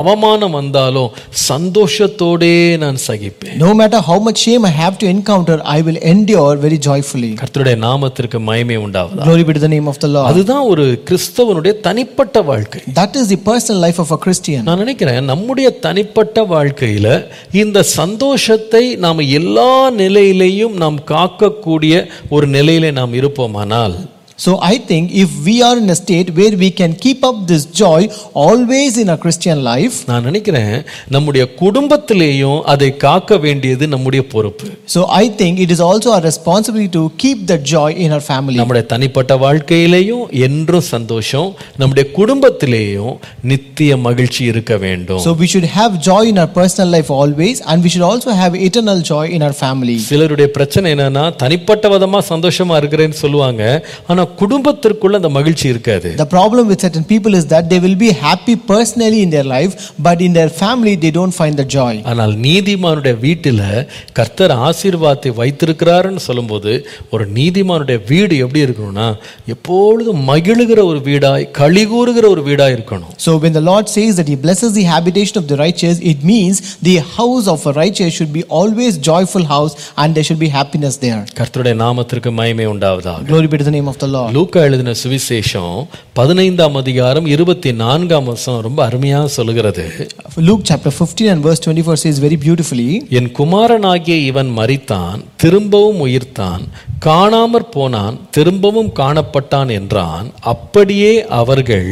அவமானம் வந்தாலும் சந்தோஷத்தோடே நான் சகிப்பேன் No matter how much shame I have to encounter, I will endure very joyfully. கர்த்தருடைய நாமத்திற்கு மகிமை உண்டாவதா Glory be to the name of the Lord. அதுதான் ஒரு கிறிஸ்தவனுடைய தனிப்பட்ட வாழ்க்கை That is the personal life of a Christian. நான் நினைக்கிறேன் நம்முடைய தனிப்பட்ட வாழ்க்கையில இந்த சந்தோஷத்தை நாம் எல்லா நிலையிலையும் நாம் காக்கக்கூடிய ஒரு நிலையில நாம் இருப்போமானால் So I think if we are in a state where we can keep up this joy always in our Christian life, நான் நினைக்கிறேன் நம்முடைய குடும்பத்திலேயும் அதை காக்க வேண்டியது நம்முடைய பொறுப்பு so I think it is also our responsibility to keep that joy in our family. நம்முடைய தனிப்பட்ட வாழ்க்கையிலேயும் என்றும் சந்தோஷம் நம்முடைய குடும்பத்திலேயும் நித்திய மகிழ்ச்சி இருக்க வேண்டும் So we should have joy in our personal life always, and we should also have eternal joy in our family. சிலருடைய பிரச்சனை என்னன்னா தனிப்பட்ட விதமா சந்தோஷமா இருக்கிறேன்னு சொல்லுவாங்க ஆனா குடும்பத்திற்குள்ள அந்த மகிழ்ச்சி இருக்காது The problem with certain people is that they will be happy personally in their life, but in their family they don't find the joy. ஆனால் நீதிமானுடைய வீட்டில் கர்த்தர் ஆசீர்வாதத்தை வைத்திருக்கிறாருன்னு சொல்லும்போது ஒரு நீதிமானுடைய வீடு எப்படி இருக்கணும்னா எப்பொழுதும் மகிழுகிற ஒரு வீடாய் கழிகூறுகிற ஒரு வீடாய் இருக்கணும் So when the Lord says that He blesses the habitation of the righteous, it means the house of a righteous should be always joyful house, and there should be happiness there. கர்த்தருடைய நாமத்திற்கு மகிமை உண்டாவதாக Glory be to the name of the Lord. லூக்கா எழுதின சுவிசேஷம் பதினைந்தாம் அதிகாரம் இருபத்தி நான்காம் வருஷம் ரொம்ப அருமையா சொல்லுகிறது Luke chapter 15 and verse 24 says very beautifully, என் குமாரனாகிய இவன் மரித்தான் திரும்பவும் உயிர்த்தான் காணாமற் போனான் திரும்பவும் காணப்பட்டான் என்றான் அப்படியே அவர்கள்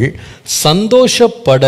சந்தோஷப்பட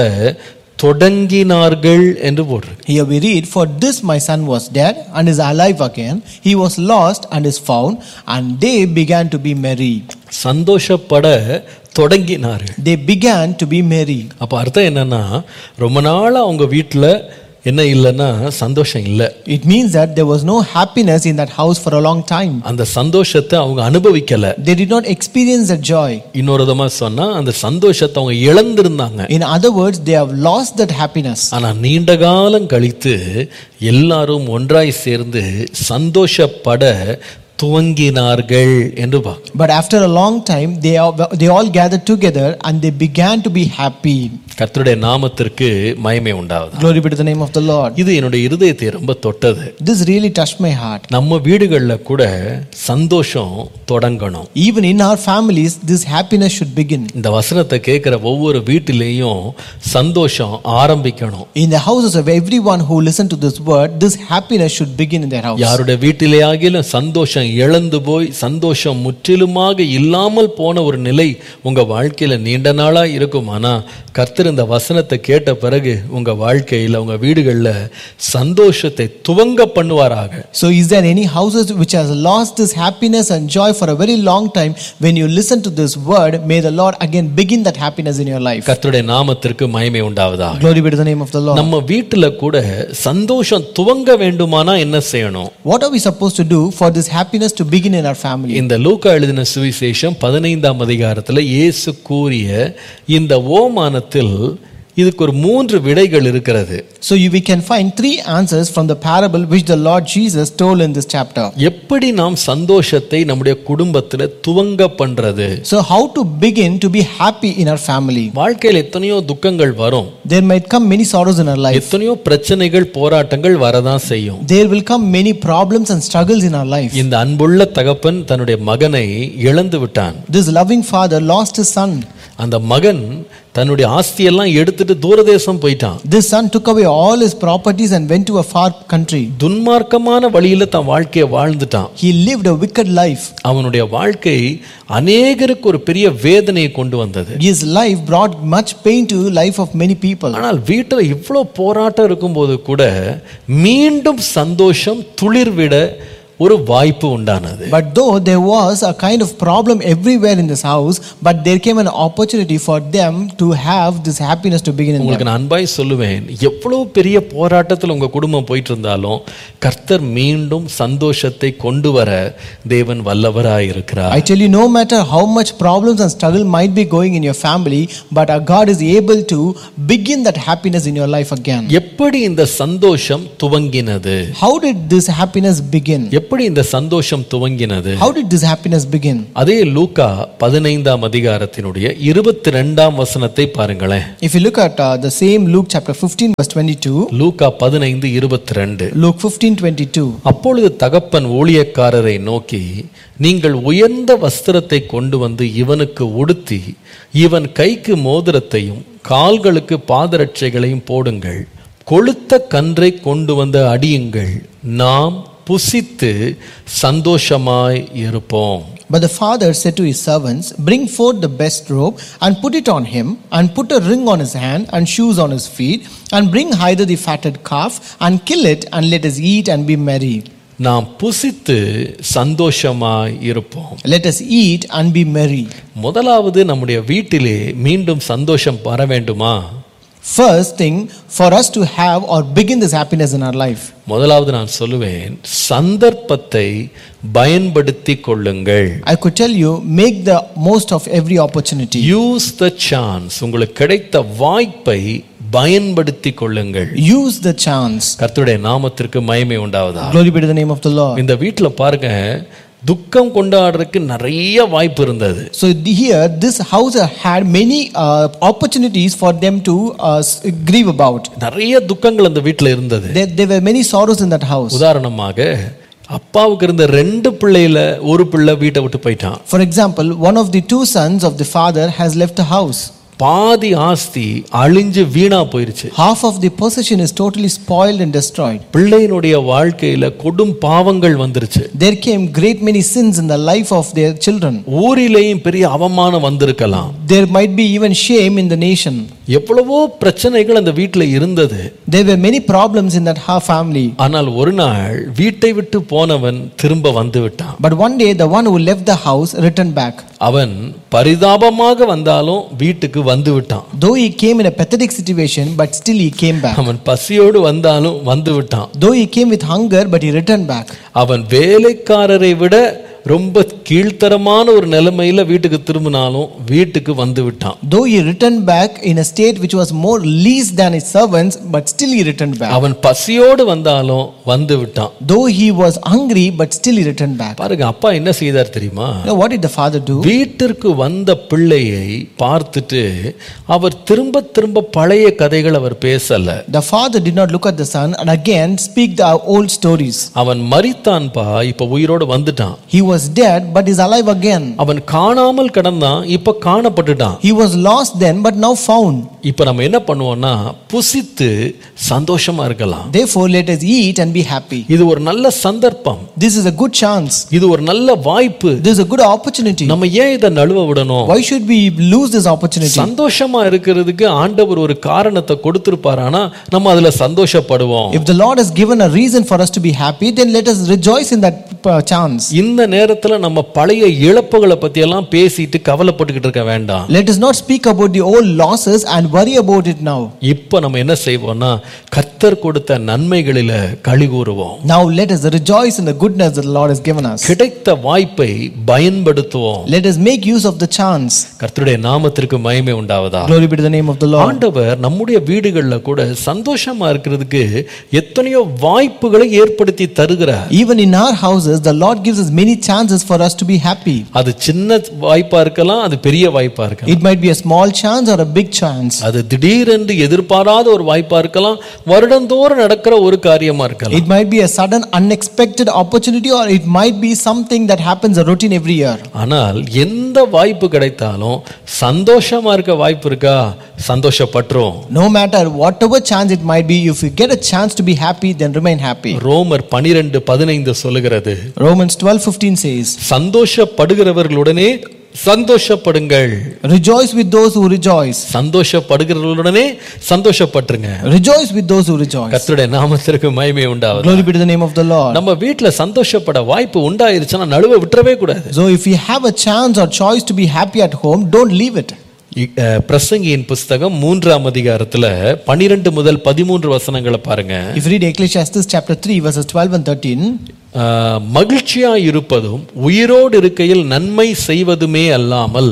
தொடங்கினார்கள் என்று போடுறது Here we read, For this my son was dead and is alive again. He was lost and is found, and they began to be merry. சந்தோஷப்பட தொடங்கினார்கள் They began to be merry. அப்ப அர்த்தம் என்னன்னா ரொம்ப நாளா அவங்க வீட்டில் என்ன இல்லைன்னா சந்தோஷம் இல்லை It means that there was no happiness in that house for a long time. அந்த சந்தோஷத்தை அவங்க அனுபவிக்கல They did not experience that joy. இன்னொரு விதமா சொன்னா அந்த சந்தோஷத்தை அவங்க இழந்திருந்தாங்க In other words, they have lost that happiness. ஆனா நீண்ட காலம் கழித்து எல்லாரும் ஒன்றாய் சேர்ந்து சந்தோஷப்பட துவங்கினார்கள் என்று பார்க்க But after a long time, they, are, they all gathered together and they began to be happy. கர்த்தருடைய நாமத்திற்கு மகிமை உண்டாவது Glory be to the name of the Lord. இது என்னுடைய இருதயத்தை ரொம்ப தொட்டது This really touched my heart. நம்ம வீடுகளில் கூட சந்தோஷம் தொடங்கணும் Even in our families, this happiness should begin. இந்த வசனத்தை கேட்கிற ஒவ்வொரு வீட்டிலேயும் சந்தோஷம் ஆரம்பிக்கணும் In the houses of everyone who listen to this word, this happiness should begin in their house. யாருடைய வீட்டிலே ஆகிலும் சந்தோஷம் இழந்து போய் சந்தோஷம் முற்றிலுமாக இல்லாமல் போன ஒரு நிலை உங்க வாழ்க்கையில நீண்ட நாளா இருக்குமானா கர்த்தர் இந்த வசனத்தை கேட்ட பிறகு உங்க வாழ்க்கையில உங்க வீடுகளில் சந்தோஷத்தை துவங்க பண்ணுவாராக So, is there any houses which has lost this happiness and joy for a very long time? When you listen to this word, may the Lord again begin that happiness in your life. கர்த்தருடைய நாமத்திற்கு மகிமை உண்டாவதா Glory be to the name of the Lord. நம்ம வீட்டுல கூட சந்தோஷம் துவங்க வேண்டுமானா என்ன செய்யணும் What are we supposed to do for this happiness to begin in our family? இந்த லூக்கா எழுதின சுவிசேஷம் பதினைந்தாம் அதிகாரத்துல இயேசு கூறிய இந்த ஓமானத்தில் இதுக்கு ஒரு மூன்று விடைகள் இருக்கிறது So, you, we can find three answers from the parable which the Lord Jesus told in this chapter. எப்படி நாம் சந்தோஷத்தை நம்முடைய குடும்பத்துல துவங்க பண்றது So, how to begin to be happy in our family? வாழ்க்கையில் எத்தனையோ துக்கங்கள் வரும் There might come many sorrows in our life. எத்தனையோ பிரச்சனைகள் போராட்டங்கள் வரதான் செய்யும் There will come many problems and struggles in our life. இந்த அன்புள்ள தகப்பன் தன்னுடைய மகனை இழந்து விட்டான் This loving father lost his son. அந்த மகன் தன்னுடைய ஆஸ்தியெல்லாம் எடுத்துட்டு தூரதேசம் போயிட்டான் This son took away all his properties and went to a far country. துன்மார்க்கமான வழியில தன் வாழ்க்கையை வாழ்ந்துட்டான் He lived a wicked life. அவனுடைய வாழ்க்கை அநேகருக்கு ஒரு பெரிய வேதனையை கொண்டு வந்தது His life brought much pain to life of many people. ஆனால் வீட்டில் இவ்வளோ போராட்டம் இருக்கும்போது கூட மீண்டும் சந்தோஷம் துளிர்விட ஒரு வாய்ப்பு உண்டானது But though there was a kind of problem everywhere in this house, but there came an opportunity for them to have this happiness to begin in them. உங்களுக்கு நான் அன்பாய் சொல்லுவேன் எவ்வளவு பெரிய போராட்டத்தில் உங்க குடும்பம் போயிட்டு இருந்தாலும் கர்த்தர் மீண்டும் சந்தோஷத்தை கொண்டு வர தேவன் வல்லவராய் இருக்கிறார் I tell you, no matter how much problems and struggle might be going in your family, but our God is able to begin that happiness in your life again. எப்படி இந்த சந்தோஷம் துவங்கினது How did this happiness begin? எப்படி இந்த சந்தோஷம் துவங்கினது How did this happiness begin? அதே லூக்கா பதினைந்தாம் அதிகாரத்தினுடைய இருபத்தி ரெண்டாம் வசனத்தை பாருங்களேன் If you look at uh, the same Luke chapter 15, verse 22, லூக்கா பதினைந்து இருபத்தி ரெண்டு Luke 15 22. அப்பொழுது தகப்பன் ஊழியக்காரரை நோக்கி நீங்கள் உயர்ந்த வஸ்திரத்தை கொண்டு வந்து இவனுக்கு உடுத்தி இவன் கைக்கு மோதிரத்தையும் கால்களுக்கு பாதரட்சைகளையும் போடுங்கள் கொளுத்த கன்றை கொண்டு வந்து அடியுங்கள் நாம் புசித்து சந்தோஷமாய் இருப்போம் But the father said to his servants, Bring forth the best robe, and put it on him, and put a ring on his hand, and shoes on his feet, and bring hither the fatted calf, and kill it, and let us eat and be merry. நாம் புசித்து சந்தோஷமாய் இருப்போம் Let us eat and be merry. முதலாவது நம்முடைய வீட்டிலே மீண்டும் சந்தோஷம் வர வேண்டுமா First thing, for us to have or begin this happiness in our life, முதலாவது நான் சொல்லுவேன் சந்தர்ப்பத்தை பயன்படுத்தி கொள்ளுங்கள் I could tell you, make the most of every opportunity. Use the chance உங்களுக்கு கிடைத்த வாய்ப்பை பயன்படுத்தி கொள்ளுங்கள் Use the chance. கர்த்தருடைய நாமத்திற்கு மகிமை உண்டாவதா Glory be to the name of the Lord. இந்த வீட்டுல பாருங்க துக்கம் கொண்டாடுறதுக்கு நிறைய வாய்ப்பு இருந்தது So here, this house had many uh, opportunities for them to uh, s- grieve about. நிறைய துக்கங்கள் அந்த வீட்டுல இருந்தது There, there were many sorrows in that house. உதாரணமாக அப்பாவுக்கு இருந்த ரெண்டு பிள்ளையில ஒரு பிள்ளை வீட்டை விட்டு போயிட்டான் For example, one of the two sons of the father has left the house. பாதி ஆஸ்தி அழிஞ்சு வீணா போயிருச்சு Half of the possession is totally spoiled and destroyed. பிள்ளையினுடைய வாழ்க்கையில கொடும் பாவங்கள் வந்துருச்சு There came great many sins in the life of their children. ஊரிலேயும் பெரிய அவமானம் வந்திருக்கலாம் There might be even shame in the nation. எவ்வளவோ பிரச்சனைகள் அந்த வீட்டுல இருந்தது There were many problems in that ha- family. ஆனால் ஒரு நாள் வீட்டை விட்டு போனவன் திரும்ப வந்து விட்டான் But one day, the one who left the house returned back. அவன் பரிதாபமாக வந்தாலும் வீட்டுக்கு வந்து விட்டான் Though he came in a pathetic situation, but still he came back. அவன் பசியோடு வந்தாலும் வந்து விட்டான் Though he came with hunger, but he returned back. அவன் வேலைக்காரரை விட ரொம்ப கீழ்த்தரமான ஒரு நிலைமையில வீட்டுக்கு திரும்பினாலும் வீட்டுக்கு வந்து விட்டான் Though he returned back in a state which was more least than his servants, but still he returned back. அவன் பசியோடு வந்தாலும் வந்து விட்டான் Though he was hungry, but still he returned back. பாருங்க அப்பா என்ன செய்தார் தெரியுமா You know, what did the father do? வீட்டிற்கு வந்த பிள்ளையை பார்த்துட்டு அவர் திரும்ப திரும்ப பழைய கதைகள் அவர் பேசல The father did not look at the son and again speak the old stories. அவன் மரித்தான்பா இப்ப உயிரோடு வந்துட்டான் He was dead, but is alive again. அவன் காணாமல் கிடந்தான் இப்ப காணப்பட்டுட்டான் He was lost then, but now found. இப்ப நம்ம என்ன பண்ணுவோம்னா புசித்து சந்தோஷமா இருக்கலாம் Therefore, let us eat and be happy. இது ஒரு நல்ல சந்தர்ப்பம் This is a good chance. இது ஒரு நல்ல வாய்ப்பு This is a good opportunity. நம்ம ஏன் இதை நழுவ விடணும் Why should we lose this opportunity? சந்தோஷமா இருக்கிறதுக்கு ஆண்டவர் ஒரு காரணத்தை கொடுத்திருப்பார் ஆனா நம்ம அதுல சந்தோஷப்படுவோம் If the Lord has given a reason for us to be happy, then let us rejoice in that uh, chance. இந்த நேரத்துல நம்ம பழைய இழப்புகளை பத்தி எல்லாம் பேசிட்டு கவலைப்பட்டுக்கிட்டு இருக்க வேண்டாம் Let us not speak about the old losses and worry about it now. இப்ப நம்ம என்ன செய்வோம்னா கத்தர் கொடுத்த நன்மைகளில களி கூறுவோம் Now let us rejoice in the goodness that the Lord has given us. கிடைத்த வாய்ப்பை பயன்படுத்துவோம் Let us make use of the chance. கர்த்தருடைய நாமத்திற்கு மகிமை உண்டாவதா Glory be to the name of the Lord. ஆண்டவர் நம்முடைய வீடுகள்ல கூட சந்தோஷமா இருக்கிறதுக்கு எத்தனையோ வாய்ப்புகளை ஏற்படுத்தி தருகிறார் Even in our houses, the Lord gives us many chances for us to be happy. அது சின்ன வாய்ப்பா இருக்கலாம் அது பெரிய வாய்ப்பா இருக்கலாம் It might be a small chance or a big chance. அது திடீரென்று எதிர்பாராத ஒரு வாய்ப்பா இருக்கலாம் வருடந்தோறும் நடக்கிற ஒரு காரியமா இருக்கலாம் It might be a sudden, unexpected opportunity, or it might be something that happens a routine every year. ஆனால் எந்த வாய்ப்பு கிடைத்தாலும் சந்தோஷமா இருக்க வாய்ப்பு இருக்கா சந்தோஷப்பட்டுரும் No matter whatever chance it might be, if you get a chance to be happy, then remain happy. ரோமர் பனிரெண்டு பதினைந்து சொல்லுகிறது Romans 12:15 says, சந்தோஷப்படுகிறவர்களுடனே சந்தோஷப்படுங்கள் "Rejoice with those who rejoice. சந்தோஷப்படுகிறவர்களுடனே சந்தோஷப்பட்டுருங்க Rejoice with those who rejoice." கர்த்தருடைய நாமத்திற்கு மகிமை உண்டாவது Glory be to the name of the Lord. நம்ம வீட்டுல சந்தோஷப்பட வாய்ப்பு உண்டாயிருச்சுன்னா நடுவே விட்டுறவே கூடாது So if you have a chance or choice to be happy at home, don't leave it. இ- அஹ், பிரசங்கியின் புஸ்தகம் மூன்றாம் அதிகாரத்துல பனிரெண்டு முதல் பதிமூன்று வசனங்களை பாருங்க If you read Ecclesiastes chapter 3 verses 12 and 13, ஆஹ், மகிழ்ச்சியாய் இருப்பதும் உயிரோடு இருக்கையில் நன்மை செய்வதுமே அல்லாமல்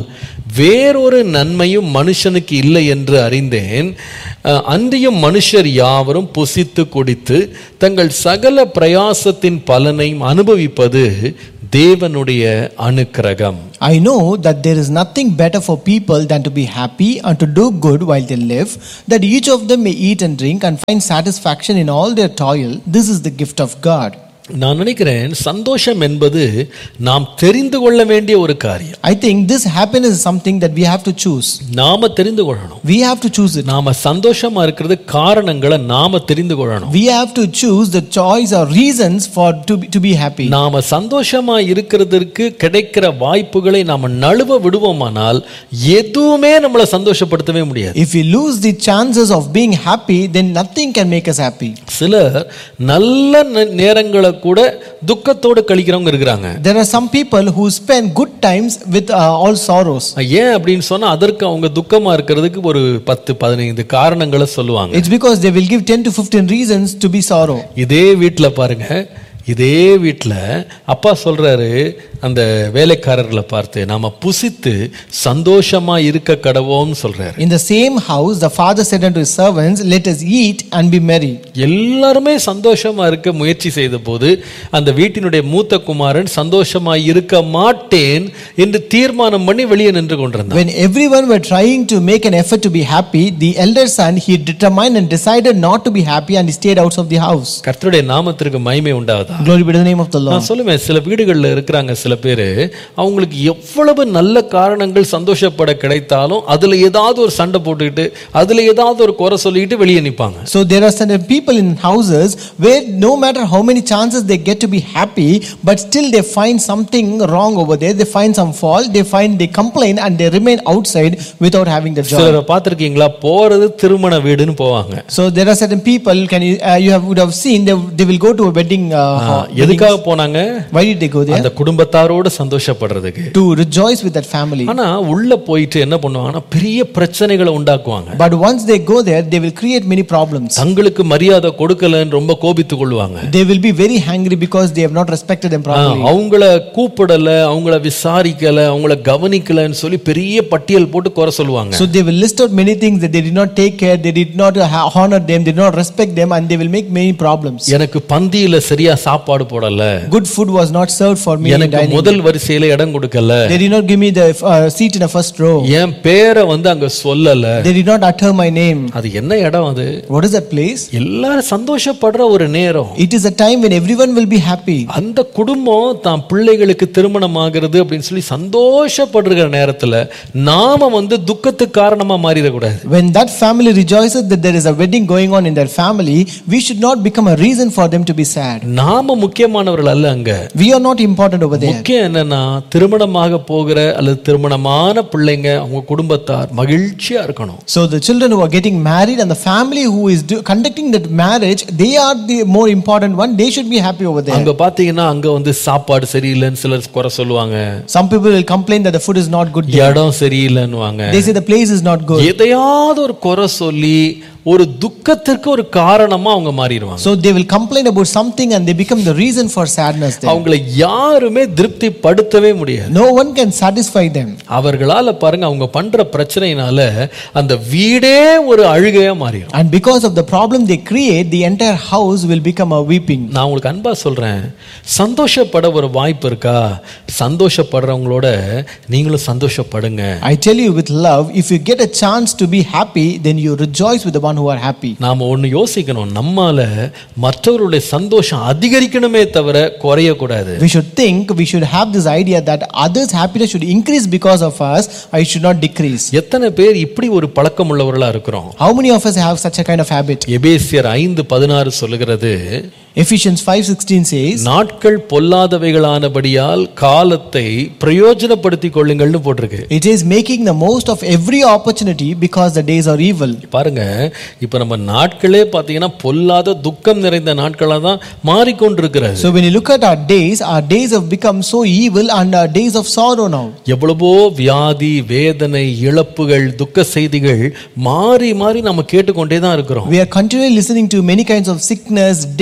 வேறொரு நன்மையும் மனுஷனுக்கு இல்லை என்று அறிந்தேன் அஹ், அன்றியும் மனுஷர் யாவரும் புசித்து குடித்து தங்கள் சகல பிரயாசத்தின் பலனையும் அனுபவிப்பது தேவனுடைய அனுக்கிரகம் I know that there is nothing better for people than to be happy and to do good while they live, that each of them may eat and drink and find satisfaction in all their toil. This is the gift of God. நான் நினைக்கிறேன் சந்தோஷம் என்பது நாம் தெரிந்து கொள்ள வேண்டிய ஒரு காரியம் I think this happiness is something that we have to choose. நாம தெரிந்து கொள்ளணும் We have to choose it. நாம சந்தோஷமா இருக்கிறது காரணங்களை நாம தெரிந்து கொள்ளணும் We have to choose the choice or reasons for to be, to be happy. நாம சந்தோஷமா இருக்கிறதற்கு கிடைக்கிற வாய்ப்புகளை நாம நழுவ விடுவோமானால் எதுவுமே நம்மளை சந்தோஷப்படுத்தவே முடியாது If we lose the chances of being happy, then nothing can make us happy. சிலர் நல்ல நே- நேரங்களை கூட துக்கத்தோடு கழிக்கிறவங்க இருக்கிறாங்க There are some people who spend good times with uh, all sorrows. ஏன் அப்படின்னு சொன்னா அதற்கு அவங்க துக்கமா இருக்கிறதுக்கு ஒரு பத்து பதினைந்து காரணங்களை சொல்லுவாங்க It's because they will give 10 to 15 reasons to be sorrow. இதே வீட்ல பாருங்க இதே வீட்ல அப்பா சொல்றாரு அந்த வேலைக்காரர்களை பார்த்து நாம புசித்து சந்தோஷமா இருக்க கடவோம்னு சொல்றாரு In the same house, the father said unto his servants, Let us eat and be merry. எல்லாருமே சந்தோஷமா இருக்க முயற்சி செய்த போது அந்த வீட்டினுடைய மூத்த குமாரன் சந்தோஷமா இருக்க மாட்டேன் என்று தீர்மானம் பண்ணி வெளியே நின்று கொண்டிருந்தான் When everyone were trying to make an effort to be happy, the elder son he determined and decided not to be happy and he stayed out of the house. கர்த்தருடைய நாமத்திற்கு மகிமை உண்டாவதா Glory be to the name of the Lord. நான் சொல்லுவேன் சில வீடுகளில் இருக்கிறாங்க சில பேர் அவங்களுக்கு எவ்வளவு நல்ல காரணங்கள் சந்தோஷப்பட கிடைத்தாலும் அதுல ஏதாவது ஒரு சண்டை போட்டுக்கிட்டு அதுல ஏதாவது ஒரு குறை சொல்லிக்கிட்டு வெளியே நிற்பாங்க So there are certain people in houses where no matter how many chances they get to be happy, but still they find something wrong over there. They find some fault. They find they complain and they remain outside without having the joy. சிலரை பார்த்துருக்கீங்களா போறது திருமண வீடுன்னு போவாங்க So there are certain people. Can you uh, you have would have seen they, they will go to a wedding. Uh, hall. எதுக்காக போனாங்க Why did they go there? அந்த குடும்பத்தாரோட சந்தோஷப்படுறதுக்கு To rejoice with that family. ஆனா உள்ள போயிட்டு என்ன பண்ணுவாங்கன்னா பெரிய பிரச்சனைகளை உண்டாக்குவாங்க But once they go there, they will create many problems. தங்களுக்கு மரியாதை கொடுக்கலன்னு ரொம்ப கோபித்து கொள்வாங்க They will be very angry because they have not respected them ah, properly. அவங்கள கூப்பிடல அவங்கள விசாரிக்கல அவங்கள கவனிக்கலன்னு சொல்லி பெரிய பட்டியல் போட்டு குறை சொல்லுவாங்க So they will list out many things that they did not take care, they did not ha- honor them, did not respect them, and they will make many problems. எனக்கு பந்தியில சரியா சாப்பாடு போடல Good food was not served for me in எனக்கு dining. முதல் வரிசையில இடம் கொடுக்கல They did not give me the uh, seat in the first row. என் பேரை வந்து அங்க சொல்லல They did not utter my name. அது என்ன இடம் அது What is that place? எல்லாரும் சந்தோஷப்படுற ஒரு நேரம் It is a time when everyone will be happy. அந்த குடும்பம் தான் பிள்ளைகளுக்கு திருமணம் ஆகிறது அப்படின்னு சொல்லி சந்தோஷப்படுற நேரத்துல நாம வந்து துக்கத்துக்கு காரணமா மாறிடக்கூடாது When that family rejoices that there is a wedding going on in their family, we should not become a reason for them to be sad. நாம முக்கியமானவர்கள் அல்ல அங்க We are not important over there. முக்கியம் என்னன்னா திருமணமாக போகிற அல்லது திருமணமான பிள்ளைங்க அவங்க குடும்பத்தார் மகிழ்ச்சியா இருக்கணும் So the children who are getting married and the family who is do, conducting that marriage, they are the more important one. They should be happy over there. அங்க பாத்தீங்கன்னா அங்க வந்து சாப்பாடு சரியில்லைன்னு சிலர் குறை சொல்லுவாங்க Some people will complain that the food is not good. there. இடம் சரியில்லைன்னுவாங்க They say the place is not good. எதையாவது ஒரு குறை சொல்லி ஒரு துக்கத்திற்கு ஒரு காரணமா அவங்க மாறிடுவாங்க So they will complain about something and they become the reason for sadness there. அவங்களை யாருமே திருப்தி படுத்தவே முடியாது No one can satisfy them. அவர்களால பாருங்க அவங்க பண்ற பிரச்சனையினால அந்த வீடே ஒரு அழுகையா மாறிடும் And because of the problem they create, the entire house will become a weeping. நான் உங்களுக்கு அன்பா சொல்றேன் சந்தோஷப்பட ஒரு வாய்ப்பு இருக்கா சந்தோஷப்படுறவங்களோட நீங்களும் சந்தோஷப்படுங்க I tell you with love, if you get a chance to be happy, then you rejoice with the one who are happy. நாம ஒண்ணு யோசிக்கணும் நம்மால மற்றவருடைய சந்தோஷம் அதிகரிக்கணுமே தவிர குறையக்கூடாது We should think, we should have this idea that others' happiness should increase because of us, I should not decrease. எத்தனை பேர் இப்படி ஒரு பழக்கம் உள்ளவர்களா இருக்கிறோம் How many of us have such a kind of habit? எபேசியர் ஐந்து பதினாறு சொல்லுகிறது Ephesians 5:16 says, நாட்கள் பொல்லாதவைகளானபடியால் காலத்தை பிரயோஜனப்படுத்திக் கொள்ளுங்கள்னு போட்டிருக்கு It is making the most of every opportunity because the days are evil. பாருங்க இப்ப நம்ம நாட்களே பாத்தீங்கன்னா பொல்லாத துக்கம் நிறைந்த நாட்களா தான் மாறிக்கொண்டிருக்கிறது So when you look at our days, our days have become so evil and our days of sorrow now. எவ்வளவோ வியாதி வேதனை இழப்புகள் துக்க செய்திகள் மாறி மாறி நம்ம கேட்டுக்கொண்டே தான் இருக்கிறோம் We are continually listening to many kinds of sickness, death,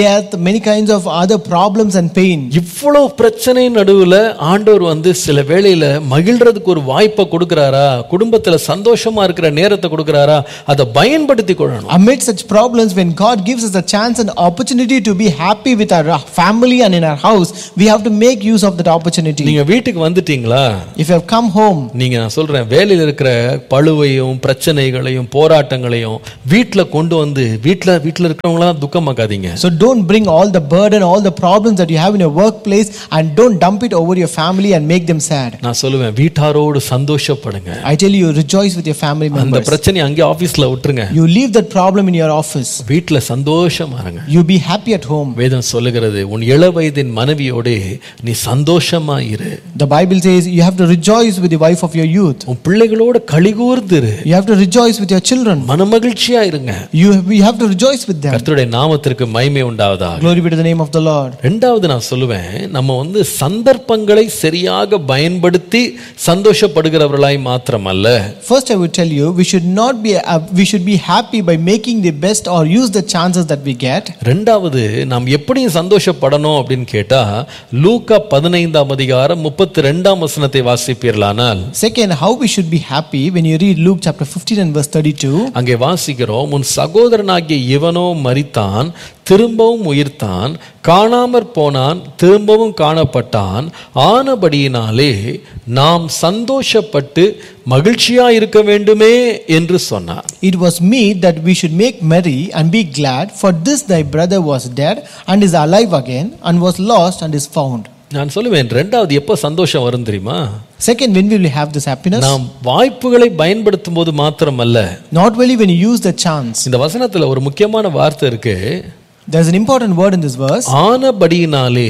many kinds of other problems and pain. இவ்வளவு பிரச்சனை நடுவுல ஆண்டவர் வந்து சில வேளையில மகிழ்றதுக்கு ஒரு வாய்ப்பை கொடுக்கறாரா குடும்பத்துல சந்தோஷமா இருக்கிற நேரத்தை கொடுக்கறாரா அதை பயன்படுத்தி கொள்ளணும் Amid such problems, when God gives us a chance and opportunity to be happy with our family and in our house, we have to make use of that opportunity. நீங்க வீட்டுக்கு வந்துட்டீங்களா If you have come home, நீங்க நான் சொல்றேன் வேலையில் இருக்கிற பழுவையும் பிரச்சனைகளையும் போராட்டங்களையும் வீட்டுல கொண்டு வந்து வீட்டுல வீட்டுல இருக்கிறவங்களாம் துக்கமாக்காதீங்க so don't bring all the burden, all the problems that you have in your workplace, and don't dump it over your family and make them sad. நான் சொல்லுவேன் வீட்டாரோடு சந்தோஷப்படுங்க I tell you, rejoice with your family அந்த members. பிரச்சனையை அங்கே ஆபீஸ்ல விட்டுருங்க You leave that problem in your office. வீட்டுல சந்தோஷமா இருங்க You be happy at home. வேதம் சொல்லுகிறது உன் இள வயதின் மனைவியோடு நீ சந்தோஷமா இரு The Bible says you have to rejoice with the wife of your youth. உன் பிள்ளைகளோட கழிகூர்ந்து இரு You have to rejoice with your children. மனமகிழ்ச்சியா இருங்க You, you have to rejoice with them. கர்த்தருடைய நாமத்திற்கு மகிமை உண்டாவதா Glory be to the name of the Lord. ரெண்டாவது நான் சொல்லுவேன் நம்ம வந்து சந்தர்ப்பங்களை சரியாக பயன்படுத்தி சந்தோஷப்படுகிறவர்களாய் மாத்திரமல்ல First, I would tell you we should not be uh, we should be happy by making the best or use the chances that we get. ரெண்டாவது நாம் எப்படி சந்தோஷப்படணும் அப்படின்னு கேட்டா லூக்கா பதினைந்தாம் அதிகாரம் முப்பத்தி ரெண்டாம் வசனத்தை வாசிப்பீர்களானால் Second, how we should be happy when you read Luke chapter 15 and verse 32. அங்கே வாசிக்கிறோம் உன் சகோதரனாகிய இவனோ மரித்தான் திரும்பவும் உயிர்த்தான் காணாமற் போனான் திரும்பவும் காணப்பட்டான் ஆனபடியினாலே நாம் சந்தோஷப்பட்டு மகிழ்ச்சியா இருக்க வேண்டுமே என்று சொன்னார் It was meet that we should make merry and be glad, for this thy brother was dead and is alive again, and was lost and is found. நான் சொல்லுவேன் ரெண்டாவது எப்போ சந்தோஷம் வரும் தெரியுமா Second, when will we have this happiness? நாம் வாய்ப்புகளை பயன்படுத்தும் போது மாத்திரமல்ல Not only when you use the chance. இந்த வசனத்துல ஒரு முக்கியமான வார்த்தை இருக்கு There's an important word in this verse. ஆனபடியினாலே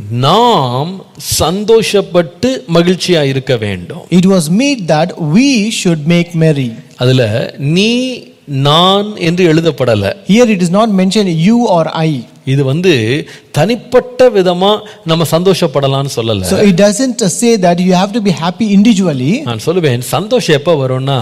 நாம் சந்தோஷப்பட்டு மகிழ்ச்சியா இருக்க வேண்டும் It was meet that we should make merry. அதுல நீ நான் என்று எழுதப்படல Here it is not mentioned you or I. இது வந்து தனிப்பட்ட விதமா நம்ம சந்தோஷப்படலாம்னு சொல்லல So it doesn't uh, say that you have to be happy individually. நான் சொல்லுவேன் சந்தோஷம் எப்ப வரும்னா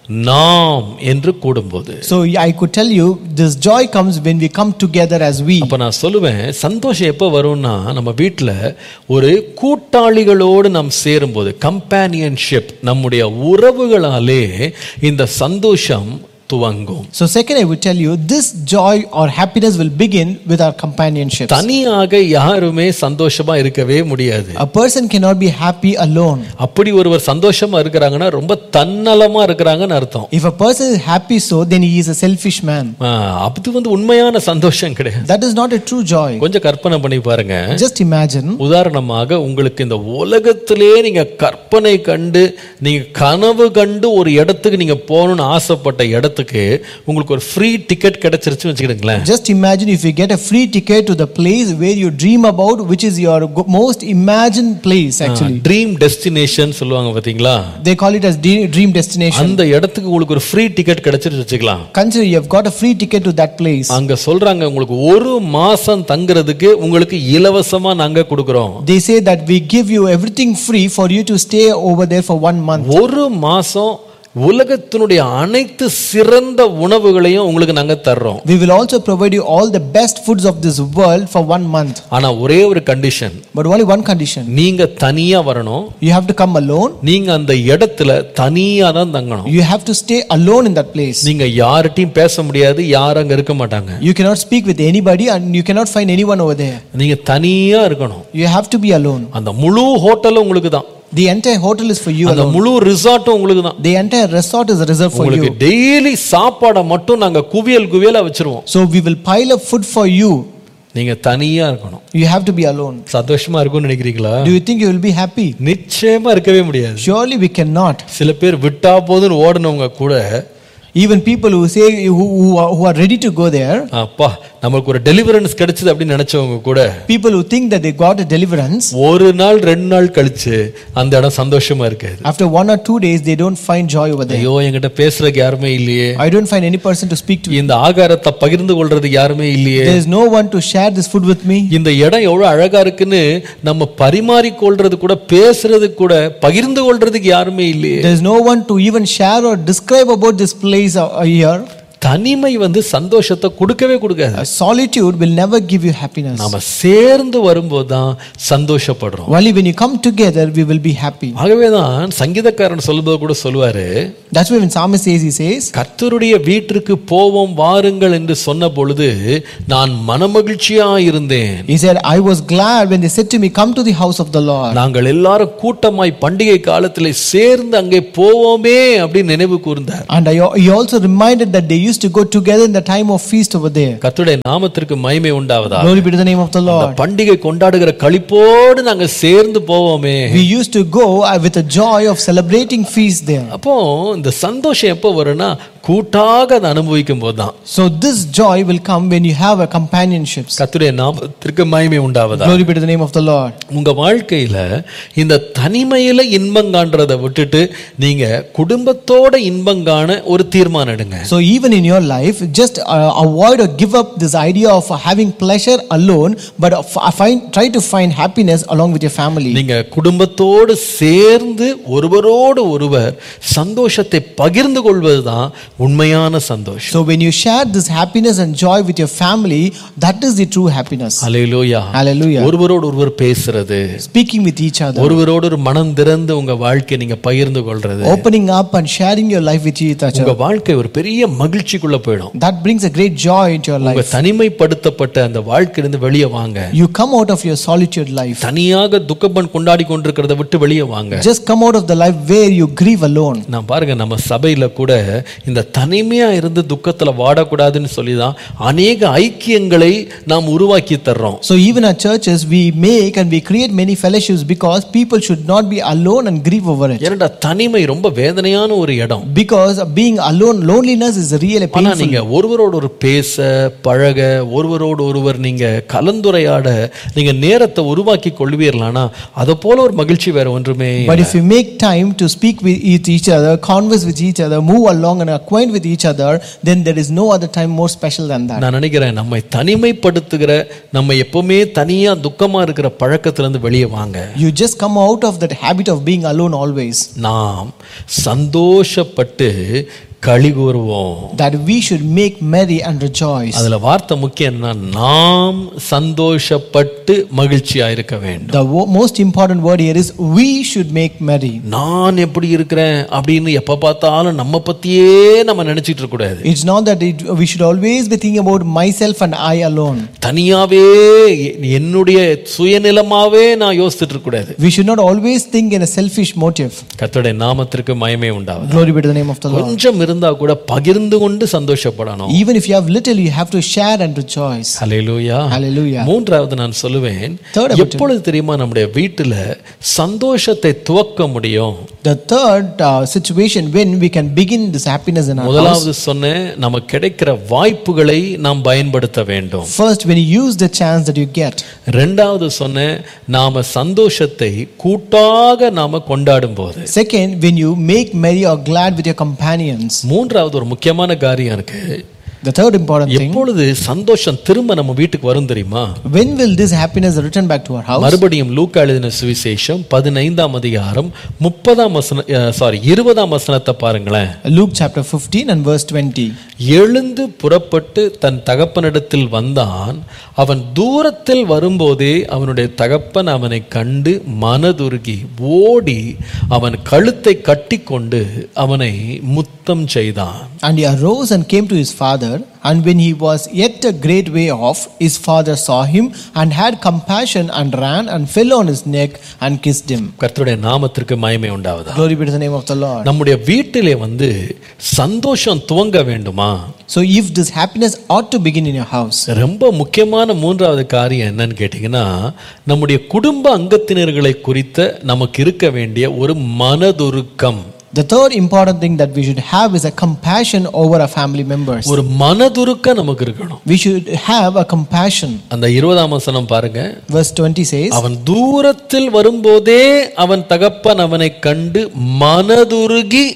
நாம் என்று கூடும்போது So I could tell you this joy comes when we come together as we. அப்ப நான் சொல்லுவேன் சந்தோஷம் எப்ப வரும்னா நம்ம வீட்ல ஒரு கூட்டாளிகளோடு நாம் சேரும்போது கம்பேனியன்ஷிப் நம்முடைய உறவுகளாலே இந்த சந்தோஷம் துவங்கும் So second I would tell you this joy or happiness will begin with our companionship. தனியாக யாருமே சந்தோஷமா இருக்கவே முடியாது A person cannot be happy alone. அப்படி ஒருவர் சந்தோஷமா இருக்கிறாங்கன்னா ரொம்ப தன்னலமா இருக்கிறாங்கன்னு அர்த்தம் If a person is happy so then he is a selfish man. ஆ, அது வந்து உண்மையான சந்தோஷம் கிடையாது That is not a true joy. கொஞ்சம் கற்பனை பண்ணி பாருங்க Just imagine உதாரணமாக உங்களுக்கு இந்த உலகத்திலே நீங்க கற்பனை கண்டு நீங்க கனவு கண்டு ஒரு இடத்துக்கு நீங்க போகணும்னு ஆசைப்பட்ட இடத்துக்கு உங்களுக்கு ஒரு ஃப்ரீ டிக்கெட் கிடைச்சிருச்சுன்னு வச்சுக்கிடுங்களேன் Just imagine if you get a free ticket to the place where you dream about, which is your go- most imagined place actually. Dream destination சொல்லுவாங்க பாத்தீங்களா They call it as de- dream destination. அந்த இடத்துக்கு உங்களுக்கு ஒரு free ticket கிடைச்சிருச்சு வச்சுக்கலாம் Consider you have got a free ticket to that place. அங்க சொல்றாங்க உங்களுக்கு ஒரு மாசம் தங்குறதுக்கு உங்களுக்கு இலவசமா நாங்க கொடுக்குறோம் They say that we give you everything free for you to stay over there for one month. ஒரு மாசம் உலகத்தினுடைய அனைத்து சிறந்த உணவுகளையும் உங்களுக்கு நாங்க தர்றோம் We will also provide you all the best foods of this world for one month. ஆனா ஒரே ஒரு condition But only one condition. நீங்க தனியா வரணும் You have to come alone. நீங்க அந்த இடத்துல தனியா தான் தங்கணும் You have to stay alone in that place. நீங்க யார்கிட்டயும் பேச முடியாது யாரும் அங்க இருக்க மாட்டாங்க You cannot speak with anybody and you cannot find anyone over there. நீங்க தனியா இருக்கணும் You have to be alone. அந்த முழு ஹோட்டலும் உங்களுக்கு தான் The entire hotel is for you அந்த alone. முழு ரிசார்ட்டும் உங்களுக்கு தான் The entire resort is reserved for உங்களுக்கு you. டெய்லி சாப்பாடை மட்டும் நாங்க குவியல் குவியலா வச்சிருவோம் So we will pile up food for you. நீங்க தனியா இருக்கணும் You have to be alone. சந்தோஷமா இருக்கும்னு நினைக்கிறீங்களா Do you think you will be happy? நிச்சயமா இருக்கவே முடியாது Surely we cannot. சில பேர் விட்டா போதுன்னு ஓடுனவங்க கூட Even people who say who, who, are, who are ready to go there, அப்பா நமக்கு ஒரு டெலிவரன்ஸ் கிடைச்சது அப்படின்னு நினைச்சவங்க கூட people who think that they got a deliverance, ஒரு நாள் ரெண்டு நாள் கழிச்சு அந்த இடம் சந்தோஷமா இருக்காது after one or two days they don't find joy over there. ஐயோ என்கிட்ட பேசுறதுக்கு யாருமே இல்லையே I don't find any person to speak to. இந்த ஆகாரத்தை பகிர்ந்து கொள்றதுக்கு யாருமே இல்லையே There is no one to share this food with me. இந்த இடம் எவ்வளவு அழகா இருக்குன்னு நம்ம பரிமாறிக்கொள்றது கூட பேசுறது கூட பகிர்ந்து கொள்றதுக்கு யாருமே இல்லையே There is no one to even share or describe about this place uh, here. தனிமை வந்து சந்தோஷத்தை கொடுக்கவே கொடுக்காது Uh, Solitude will never give you happiness. நாம சேர்ந்து வரும்போது தான் சந்தோஷப்படுறோம் Only when you come together, we will be happy. ஆகவேதான் சங்கீதக்காரன் சொல்லும்போது கூட சொல்லுவாரு That's why when Psalmist says, he says, கர்த்தருடைய வீட்டிற்கு போவோம் வாருங்கள் என்று சொன்ன பொழுது நான் மனமகிழ்ச்சியா இருந்தேன் He said, I was glad when they said to me, Come to the house of the Lord. நாங்கள் எல்லாரும் கூட்டமாய் பண்டிகை காலத்தில் சேர்ந்து அங்கே போவோமே அப்படின்னு நினைவு கூர்ந்தார் And I, he also reminded that they used to go together in the time of feast over there. கர்த்தருடைய நாமத்திற்கு மகிமை உண்டாவதா Glory be to the name of the அந்த Lord. பண்டிகை கொண்டாடுகிற களிப்போடு நாங்க சேர்ந்து போவோமே We used to go uh, with a joy of celebrating feast there. அப்போ இந்த சந்தோஷம் எப்போ வரும்னா கூட்டாக அதை அனுபவிக்கும் போது தான் So this joy will come when you have a companionship. கர்த்தருடைய நாமத்திற்கு மகிமை உண்டாவதா Glory be to the name of the Lord. உங்க வாழ்க்கையில இந்த தனிமையில இன்பம் காண்றதை விட்டுட்டு நீங்க குடும்பத்தோட இன்பம் காண ஒரு தீர்மானம் எடுங்க So even in your life, just uh, avoid or give up this idea of having pleasure alone, but of- uh, find, try to find happiness along with your family. நீங்க குடும்பத்தோடு சேர்ந்து ஒருவரோடு ஒருவர் சந்தோஷத்தை பகிர்ந்து கொள்வதுதான் உண்மையான சந்தோஷம் So when you share this happiness and joy with your family, that is the true happiness. அலையிலோயா Hallelujah. ஒருவரோடு ஒருவர் பேசுறது Speaking with each other, ஒருவரோடு ஒரு மனம் திறந்து உங்க வாழ்க்கையை நீங்க பகிர்ந்து கொள்றது opening up and sharing your life with each other. உங்க வாழ்க்கை ஒரு பெரிய மகிழ்ச்சிக்குள்ள போயிடும் That brings a great joy into your உங்க life. தனிமைப்படுத்தப்பட்ட அந்த வாழ்க்கையிலிருந்து வெளியே வாங்க You come out of your solitude life. தனியாக துக்கப்பன் கொண்டாடி கொண்டிருக்கிறத விட்டு வெளியே வாங்க Just come out of the life where you grieve alone. நான் பாருங்க நம்ம சபையில கூட இந்த தனிமையா இருந்து துக்கத்துல வாடக்கூடாதுன்னு சொல்லி தான் அநேக ஐக்கியங்களை நாம் உருவாக்கி தர்றோம் So even our churches, we make and we create many fellowships because people should not be alone and grieve over it. ஏனண்டா தனிமை ரொம்ப வேதனையான ஒரு இடம் Because being alone, loneliness is really ஆனா painful. நீங்க ஒருவரோடு ஒரு பேச பழக ஒருவரோடு ஒருவர் நீங்க கலந்துரையாட நீங்க நேரத்தை உருவாக்கி கொள்வீர்களானா அதை போல ஒரு மகிழ்ச்சி வேற ஒன்றுமே இல்லை. But if you make time to speak with each each other, converse with each other, move along and acquaint with each other, then there is no other time more special than that. நான் நினைக்கிறேன் நம்மை தனிமைப்படுத்துகிற நம்ம எப்பவுமே தனியா துக்கமா இருக்கிற பழக்கத்திலிருந்து வெளியே வாங்க You just come out of that habit of being alone always. நாம் சந்தோஷப்பட்டு களி கூறுவோம் That we should make merry and rejoice. அதுல வார்த்தை முக்கியம் என்ன நாம் சந்தோஷப்பட்டு மகிழ்ச்சியா இருக்க வேண்டும் The wo- most important word here is we should make merry. நான் எப்படி இருக்கிறேன் அப்படின்னு எப்ப பார்த்தாலும் நம்ம பத்தியே நம்ம நினைச்சிட்டு இருக்க கூடாது It's not that it, we should always be thinking about myself and I alone. தனியாவே எ- என்னுடைய சுயநிலமாவே நான் யோசிச்சுட்டு இருக்க கூடாது We should not always think in a selfish motive. கர்த்தருடைய நாமத்திற்கு மயமே உண்டாவது Glory be to the name of the Lord. கொஞ்சம் இருந்தா கூட பகிர்ந்து கொண்டு சந்தோஷப்படணும் Even if you have little, you have to share and rejoice. Hallelujah Hallelujah. மூன்றாவது நான் சொல்லுவேன் Third about எப்பொழுது தெரியுமா நம்முடைய வீட்டுல சந்தோஷத்தை துவக்க முடியும் The third uh, situation when we can begin this happiness in our house. முதலாவது சொன்னேன் நமக்கு கிடைக்கிற வாய்ப்புகளை நாம் பயன்படுத்த வேண்டும் First, when you use the chance that you get. ரெண்டாவது சொன்னேன் நாம சந்தோஷத்தை கூட்டாக நாம கொண்டாடும் போது Second, when you make merry or glad with your companions. மூன்றாவது ஒரு முக்கியமான காரியம் இருக்கு The third important thing. எப்பொழுது சந்தோஷம் திரும்ப நம்ம வீட்டுக்கு வரும் தெரியுமா When will this happiness return back to our house? மறுபடியும் லூக்கா எழுதின சுவிசேஷம் பதினைந்தாம் அதிகாரம் முப்பதாம் வசன சாரி இருபதாம் வசனத்தை பாருங்களேன் Luke chapter 15 and verse 20. எழுந்து புறப்பட்டு தன் தகப்பனிடத்தில் வந்தான் அவன் தூரத்தில் வரும்போதே அவனுடைய தகப்பன் அவனை கண்டு மனதுருகி ஓடி அவன் கழுத்தை கட்டிக்கொண்டு அவனை முத்தம் செய்தான் And he arose and came to his father. And when he was yet a great way off, his father saw him and had compassion and ran and fell on his neck and kissed him. கர்த்தருடைய நாமத்திற்கு மகிமை உண்டாவதா Glory be to the name of the Lord. நம்முடைய வீட்டிலே வந்து சந்தோஷம் துவங்க வேண்டுமா So, if this happiness ought to begin in your house, ரொம்ப முக்கியமான மூன்றாவது காரியம் என்னன்னு கேட்டிங்கன்னா நம்முடைய குடும்ப அங்கத்தினர்களை குறித்த நமக்கு இருக்க வேண்டிய ஒரு மனதுருக்கம் the third important thing that we should have is a compassion over our family members. ஒரு மனதுருக்கம் நமக்கு இருக்கணும் We should have a compassion. அந்த இருபதாம் வசனம் பாருங்க Verse 20 says, அவன் தூரத்தில் வரும்போதே அவன் தகப்பன் அவனை கண்டு மனதுருகி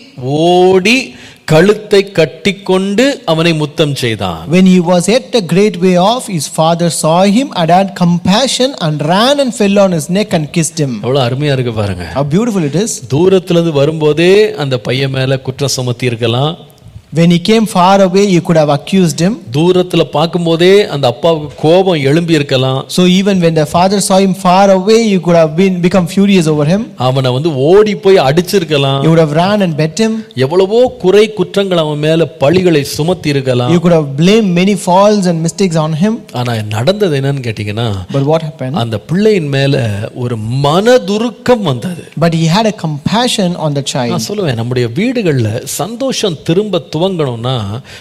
ஓடி கழுத்தை கட்டிக்கொண்டு அவனை முத்தம் செய்தான் When he was yet a great way off, his father saw him and had compassion and ran and fell on his neck and kissed him. எவ்வளவு அருமையா இருக்கு பாருங்க How beautiful it is. தூரத்துல இருந்து வரும்போதே அந்த பையன் மேல குற்றம் சுமத்தி இருக்கலாம் When he came far away, you could have accused him. தூரத்துல பார்க்கும்போதே அந்த அப்பாவுக்கு கோபம் எழும்பி இருக்கலாம் So even when the father saw him far away, you could have been become furious over him. அவனை வந்து ஓடி போய் அடிச்சிருக்கலாம் You would have ran and bet him. எவ்வளவோ குறை குற்றங்கள் அவன் மேல பழிகளை சுமத்தி இருக்கலாம் You could have blamed many faults and mistakes on him. ஆனா நடந்தது என்னன்னு கேட்டீங்கன்னா But what happened? அந்த பிள்ளையின் மேல ஒரு மனதுருக்கம் வந்தது But he had a compassion on the child. நான் சொல்லுவேன் நம்முடைய வீடுகள்ல சந்தோஷம் திரும்ப துவங்கணும்னா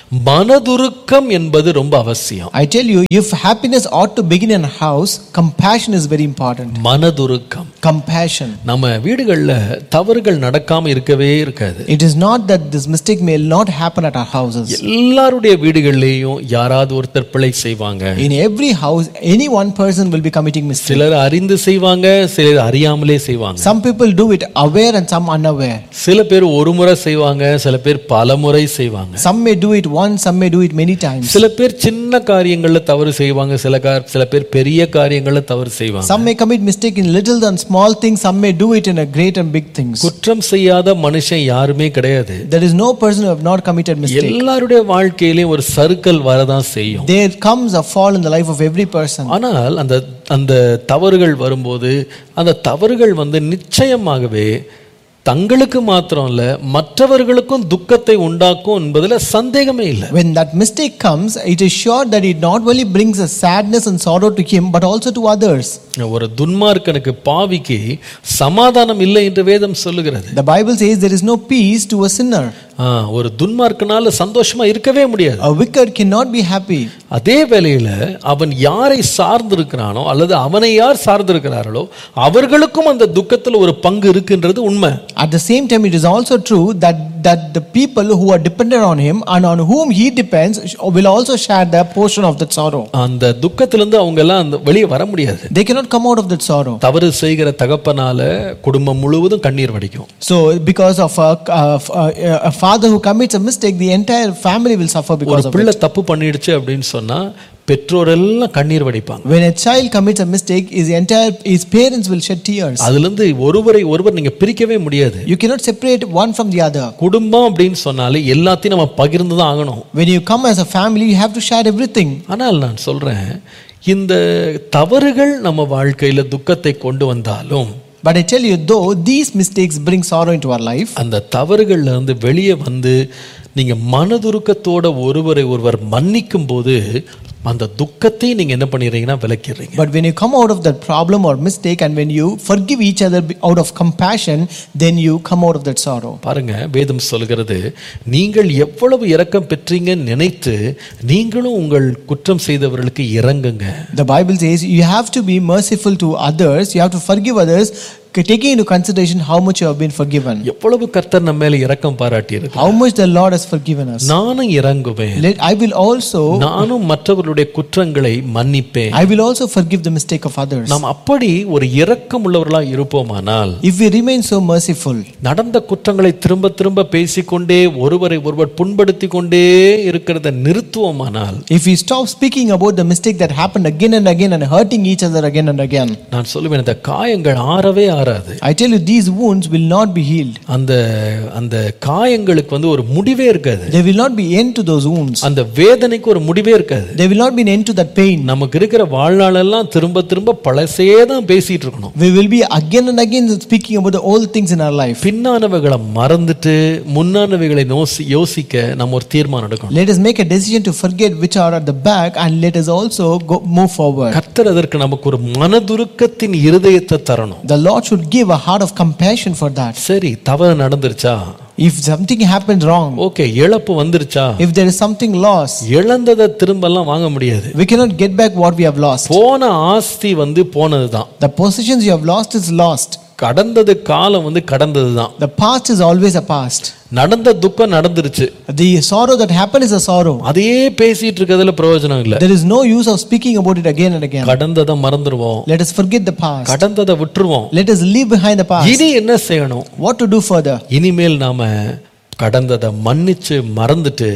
மனதுருக்கம் என்பது ரொம்ப அவசியம் I tell you, if happiness ought to begin in a house, compassion is very important. மனதுருக்கம் Compassion. நம்ம வீடுகள்ல தவறுகள் நடக்காம இருக்கவே இருக்காது It is not that this mistake may not happen at our houses. எல்லாருடைய வீடுகள்லயும் யாராவது ஒருத்தர் பிழை செய்வாங்க In every house, any one person will be committing mistake. சிலர் அறிந்து செய்வாங்க சிலர் அறியாமலே செய்வாங்க Some people do it aware and some unaware. சில பேர் ஒரு முறை செய்வாங்க சில பேர் பல முறை செய்வாங்க Some may do it once, some may do it many times. சில பேர் சின்ன காரியங்கள்ல தவறு செய்வாங்க சில கார் சில பேர் பெரிய காரியங்கள்ல தவறு செய்வாங்க Some may commit mistake in little and small things, some may do it in a great and big things. குற்றம் செய்யாத மனுஷன் யாருமே கிடையாது There is no person who have not committed mistake. எல்லாருடைய வாழ்க்கையிலயும் ஒரு சறுக்கல் வரதான் செய்யும் There comes a fall in the life of every person. ஆனால் அந்த அந்த தவறுகள் வரும்போது அந்த தவறுகள் வந்து நிச்சயமாகவே தங்களுக்கு மாத்திரம் இல்ல மற்றவர்களுக்கும் துக்கத்தை உண்டாக்கும் என்பதுல சந்தேகமே இல்லை When that mistake comes, it is sure that it not only brings a sadness and sorrow to him, but also to others. ஒரு துன்மார்க்கனுக்கு பாவிக்கு சமாதானம் இல்லை என்று வேதம் சொல்லுகிறது The Bible says there is no peace to a sinner. ஆ, ஒரு துன்மார்க்கனால சந்தோஷமா இருக்கவே முடியாது A wicked cannot be happy. அதே வேளையில அவன் யாரை சார்ந்திருக்கிறானோ அல்லது அவனை யார் சார்ந்திருக்கிறார்களோ அவர்களுக்கும் அந்த துக்கத்தில் ஒரு பங்கு இருக்குன்றது உண்மை At the same time, it is also true that, that the people who are dependent on him and on whom he depends will also share the portion of that sorrow. அந்த துக்கத்திலிருந்து அவங்க எல்லாம் அந்த வெளியே வர முடியாது They cannot come out of that sorrow. தவறு செய்கிற தகப்பனால குடும்பம் முழுவதும் கண்ணீர் வடிக்கும் So, because of a, a, a, a father who commits a mistake, the entire family will suffer ஒரு because of it. பிள்ளை தப்பு பண்ணிடுச்சு அப்படின்னு சொன்னா பெற்றோர் எல்லாம் கண்ணீர் வடிப்பாங்க When a child commits a mistake, his entire his parents will shed tears. அதுல இருந்து ஒருவரை ஒருவர் நீங்க பிரிக்கவே முடியாது You cannot separate one from the other. குடும்பம் அப்படின்னு சொன்னாலே எல்லாத்தையும் நம்ம பகிர்ந்து தான் ஆகணும் When you come as a family, you have to share everything. ஆனால் நான் சொல்றேன் இந்த தவறுகள் நம்ம வாழ்க்கையில துக்கத்தை கொண்டு வந்தாலும் But I tell you, though these mistakes bring sorrow into our life, அந்த தவறுகள்ல இருந்து வெளியே வந்து நீங்க மனதுருக்கத்தோட ஒருவரை ஒருவர் மன்னிக்கும் போது அந்த துக்கத்தை நீங்க என்ன பண்ணிடுறீங்கன்னா விலக்கிடுறீங்க but when you come out of that problem or mistake and when you forgive each other out of compassion, then you come out of that sorrow. பாருங்க வேதம் சொல்கிறது நீங்கள் எவ்வளவு இரக்கம் பெற்றீங்கன்னு நினைத்து நீங்களும் உங்கள் குற்றம் செய்தவர்களுக்கு இறங்குங்க The Bible says you have to be merciful to others, you have to forgive others, taking into consideration how much you have been forgiven, எவ்வளவு கர்த்தர் நம்ம மேல இரக்கம் பாராட்டி இருக்கு how much the Lord has forgiven us. நானும் இறங்குவேன் Let, I will also நானும் மற்றவர்களுடைய குற்றங்களை மன்னிப்பேன் I will also forgive the mistake of others. நாம் அப்படி ஒரு இரக்கம் உள்ளவர்களா இருப்போமானால் If we remain so merciful, நடந்த குற்றங்களை திரும்ப திரும்ப பேசிக்கொண்டே ஒருவரை ஒருவர் புண்படுத்தி கொண்டே இருக்கிறத நிறுத்துவோமானால் if we stop speaking about the mistake that happened again and again and hurting each other again and again, நான் சொல்லுவேன் இந்த காயங்கள் ஆறவே ஆறாது I tell you, these wounds will not be healed. அந்த அந்த காயங்களுக்கு வந்து ஒரு முடிவே இருக்காது There will not be end to those wounds. அந்த வேதனைக்கு ஒரு முடிவே இருக்காது There will not be an end to that pain. நமக்கு இருக்கிற வாழ்நாளெல்லாம் திரும்ப திரும்ப பழசே தான் பேசிட்டு இருக்கணும் We will be again and again speaking about the old things in our life. பின்னானவைகளை மறந்துட்டு முன்னானவைகளை நோசி யோசிக்க நம்ம ஒரு தீர்மானம் எடுக்கணும் Let us make a decision to forget which are at the back and let us also go move forward. கர்த்தர் அதற்கு நமக்கு ஒரு மனதுருக்கத்தின் இருதயத்தை தரணும் The Lord should give a heart of compassion for that. சரி தவறு நடந்துருச்சா If something happened wrong, okay இழப்பு வந்துருச்சா if there is something lost, இழந்ததை திரும்பலாம் வாங்க முடியாது we cannot get back what we have lost. போன ஆஸ்தி வந்து போனதுதான் The possessions you have lost is lost. கடந்தது காலம் வந்து கடந்ததுதான் The past is always a past. நடந்த துக்கம் நடந்துருச்சு The sorrow that happened is a sorrow. அதையே பேசிட்டு இருக்கிறதுல பிரயோஜனம் இல்ல There is no use of speaking about it again and again. கடந்ததை மறந்துடுவோம் Let us forget the past. கடந்ததை விட்டுருவோம் Let us leave behind the past. இனி என்ன செய்யணும் What to do further? இனிமேல் நாம கடந்ததை மன்னிச்சு மறந்துட்டு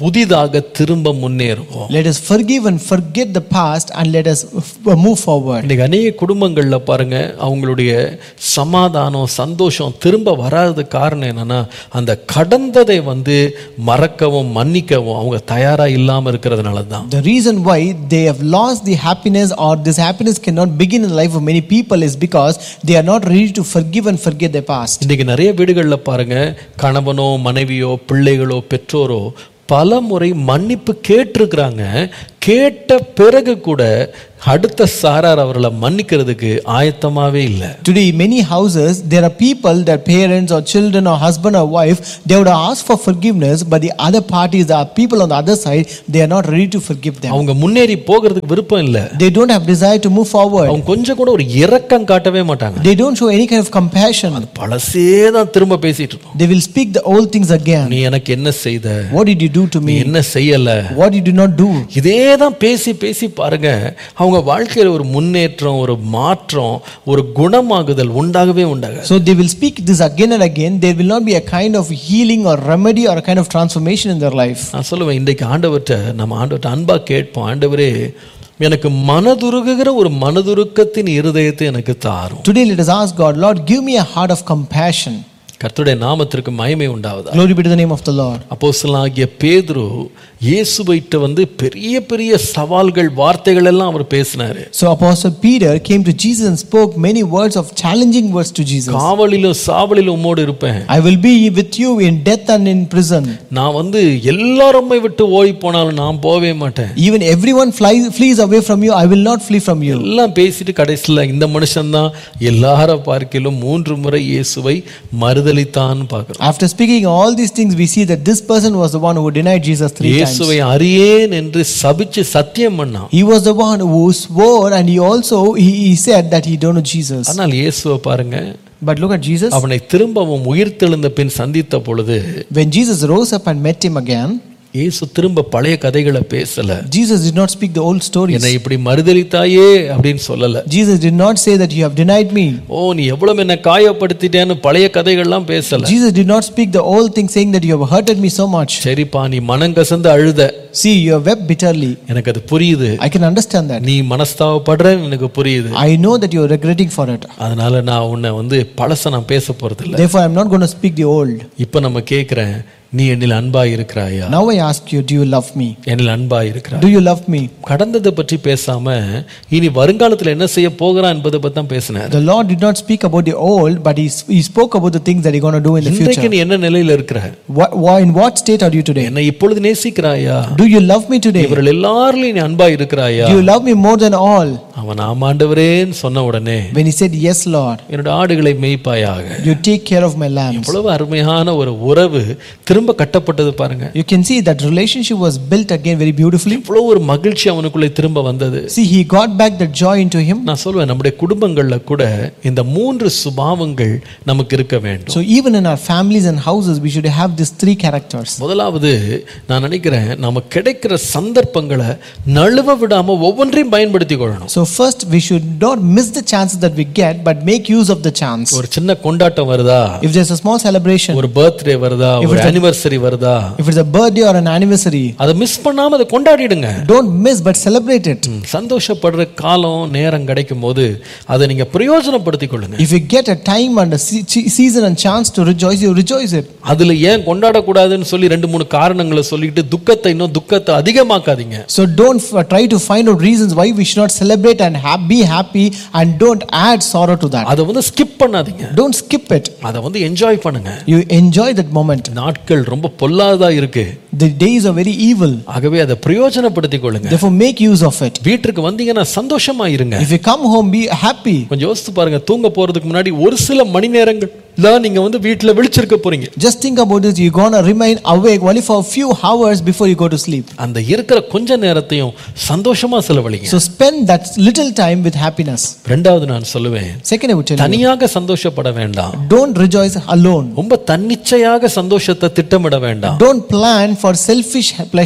புதிதாக திரும்ப முன்னேறுவோம் Let us forgive and forget the past and let us f- move forward. இன்னைக்கு அநேக குடும்பங்கள்ல பாருங்க அவங்களுடைய சமாதானம் சந்தோஷம் திரும்ப வராதது காரணம் என்னன்னா அந்த கடந்ததை வந்து மறக்கவும் மன்னிக்கவும் அவங்க தயாரா இல்லாம இருக்கிறதுனால தான் The reason why they have lost the happiness or this happiness cannot begin in the life of many people is because they are not ready to forgive and forget their past. இன்னைக்கு நிறைய வீடுகள்ல பாருங்க கணவனோ மனைவியோ பிள்ளைகளோ பெற்றோரோ பல முறை மன்னிப்பு கேட்டிருக்கிறாங்க கேட்ட பிறகு கூட அடுத்த சாரார் அவர்களை மன்னிக்கிறதுக்கு ஆயத்தமாவே இல்லை Today, in many houses, there are people, their parents or children or husband or wife, they would ask for forgiveness, but the other parties, the people on the other side, they are not ready to forgive them. அவங்க முன்னேறி போகிறதுக்கு விருப்பம் இல்லை They don't have desire to move forward. அவங்க கொஞ்சம் கூட ஒரு இரக்கம் காட்டவே மாட்டாங்க They don't show any kind of compassion. பழசே தான் திரும்ப பேசிட்டு இருப்போம் They will speak the old things again. நீ எனக்கு என்ன செய்த What did you do to நீ me? என்ன செய்யல What did you not do? இதே தான் பேசி பேசி பாருங்க அவங்க வாழ்க்கையில ஒரு முன்னேற்றம் ஒரு மாற்றம் ஒரு குணமாகுதல் உண்டாகவே உண்டாக So they will speak this again and again. There will not be a kind of healing or remedy or a kind of transformation in their life. நான் சொல்லுவேன் இன்றைக்கு ஆண்டவர்கிட்ட நம்ம ஆண்டவர்கிட்ட அன்பா கேட்போம் ஆண்டவரே எனக்கு மனதுருகுகிற ஒரு மனதுருக்கத்தின் இருதயத்தை எனக்கு தாரும் Today, let us ask God, Lord, give me a heart of compassion. கர்த்தருடைய நாமத்திற்கு மகிமை உண்டாவதா Glory be to the name of the Lord. அப்போஸ்தலனாகிய பேதுரு இயேசுவைட்ட வந்து பெரிய பெரிய சவால்கள் வார்த்தைகள் எல்லாம் அவர் பேசினாரு So Apostle Peter came to Jesus and spoke many words of challenging words to Jesus. காவலிலும் சாவலிலும் உம்மோடு இருப்பேன் I will be with you in death and in prison. நான் வந்து எல்லாருமே விட்டு ஓடி போனாலும் நான் போகவே மாட்டேன் Even everyone flies, flees away from you, I will not flee from you. எல்லாம் பேசிட்டு கடைசியில் இந்த மனுஷன்தான் எல்லார பார்க்கிலும் மூன்று முறை இயேசுவை மறுதலித்தான்னு பார்க்கிறோம் After speaking all these things, we see that this person was the one who denied Jesus three times. இயேசுவை அறியேன் என்று சபிச்சு சத்தியம் பண்ணான் He was the one who swore and he also he, he said that he don't know Jesus. ஆனால் இயேசுவை பாருங்க But look at Jesus. அவனை திரும்பவும் உயிர்த்தெழுந்த பின் சந்தித்த பொழுது When Jesus rose up and met him again, இயேசு திரும்ப பழைய கதைகளை பேசல Jesus did not speak the old stories. என்னை இப்படி மறுதலித்தாயே அப்படின்னு சொல்லல Jesus did not say that you have denied me. ஓ நீ எவ்வளவு என்ன காயப்படுத்திட்டேன்னு பழைய கதைகள்லாம் பேசல Jesus did not speak the old thing saying that you have hurted me so much. சரிப்பா நீ மனங்கசந்து அழுத See, you have wept bitterly. எனக்கு அது புரியுது I can understand that. நீ மனஸ்தாவப்படுறன்னு எனக்கு புரியுது I know that you are regretting for it. அதனால நான் உன்னை வந்து பழச நான் பேச போறது இல்ல Therefore, I am not going to speak the old. இப்ப நம்ம கேக்குறேன் நீ என்னில் அன்பா இருக்கிறாயா Now I ask you, do you love me? என்னில் அன்பா இருக்கிறாய் Do you love me? கடந்ததை பற்றி பேசாம இனி வருங்காலத்துல என்ன செய்ய போகிறான் என்பதை பத்தி தான் பேசினார் The Lord did not speak about the old, but He, he spoke about the things that He's going to do in the இன்றைக்கு future. நீ என்ன நிலையில இருக்கிற What, why, in what state are you today? என்னை இப்பொழுது நேசிக்கிறாயா Do you love me today? இவர்கள் எல்லாரிலும் நீ அன்பா இருக்கிறாயா Do you love me more than all? அவன் ஆமாண்டவரேன்னு சொன்ன உடனே When He said, Yes, Lord, என்னோட ஆடுகளை மேய்ப்பாயாக you take care of my lambs. எவ்வளவு அருமையான ஒரு உறவு திரும்ப கட்டப்பட்டது பாருங்க You can see that relationship was built again very beautifully. இவ்வளவு ஒரு மகிழ்ச்சி அவனுக்குள்ளே திரும்ப வந்தது See, he got back that joy into him. நான் சொல்வேன் நம்முடைய குடும்பங்கள்ல கூட இந்த மூன்று சுபாவங்கள் நமக்கு இருக்க வேண்டும் So, even in our families and houses, we should have these three characters. முதலாவது நான் நினைக்கிறேன் நம்ம கிடைக்கிற சந்தர்ப்பங்களை நழுவ விடாம ஒவ்வொன்றையும் பயன்படுத்தி கொள்ளணும் So, first, we should not miss the chances that we get, but make use of the chance. ஒரு சின்ன கொண்டாட்டம் வருதா If there's a small celebration, ஒரு பர்த்டே வருதா ஒரு அனிவர்சரி வருதா if it's a birthday or an anniversary, அதை miss பண்ணாம அதை கொண்டாடிடுங்க don't miss but celebrate it. ம், சந்தோஷப்படுற காலம் நேரம் கிடைக்கும் போது அதை நீங்க பிரயோஜனப்படுத்திக் கொள்ளுங்க If you get a time and a se- se- season and chance to rejoice, you rejoice it. அதுல ஏன் கொண்டாடக்கூடாதுன்னு சொல்லி ரெண்டு மூணு காரணங்களை சொல்லிட்டு துக்கத்தை இன்னும் துக்கத்தை அதிகமாக்காதீங்க So don't f- try to find out reasons why we should not celebrate and ha- be happy and don't add sorrow to that. அதை வந்து ஸ்கிப் பண்ணாதீங்க Don't skip it. அதை வந்து என்ஜாய் பண்ணுங்க You enjoy that moment. நாட்கள் ரொம்ப பொல்லாததா இருக்கு The days are very evil. ஆகவே அதை பிரயோஜனப்படுத்திக் கொள்ளுங்க Therefore, make use of it. வீட்டுக்கு வந்தீங்கன்னா சந்தோஷமா இருங்க If you come home, be happy. கொஞ்சம் யோசித்து பாருங்க தூங்க போறதுக்கு முன்னாடி ஒரு சில மணி நேரங்கள் தான் நீங்க வந்து வீட்டுல விழிச்சிருக்க போறீங்க Just think about this. You're going to remain awake only for a few hours before you go to sleep. அந்த இருக்கிற கொஞ்ச நேரத்தையும் சந்தோஷமா செலவழிங்க So spend that little time with happiness. ரெண்டாவது நான் சொல்லுவேன் Second, I would tell you, தனியாக சந்தோஷப்பட வேண்டாம் don't rejoice alone. ரொம்ப தன்னிச்சையாக சந்தோஷத்தை திட்டமிட வேண்டாம் Don't plan for selfish pleasure.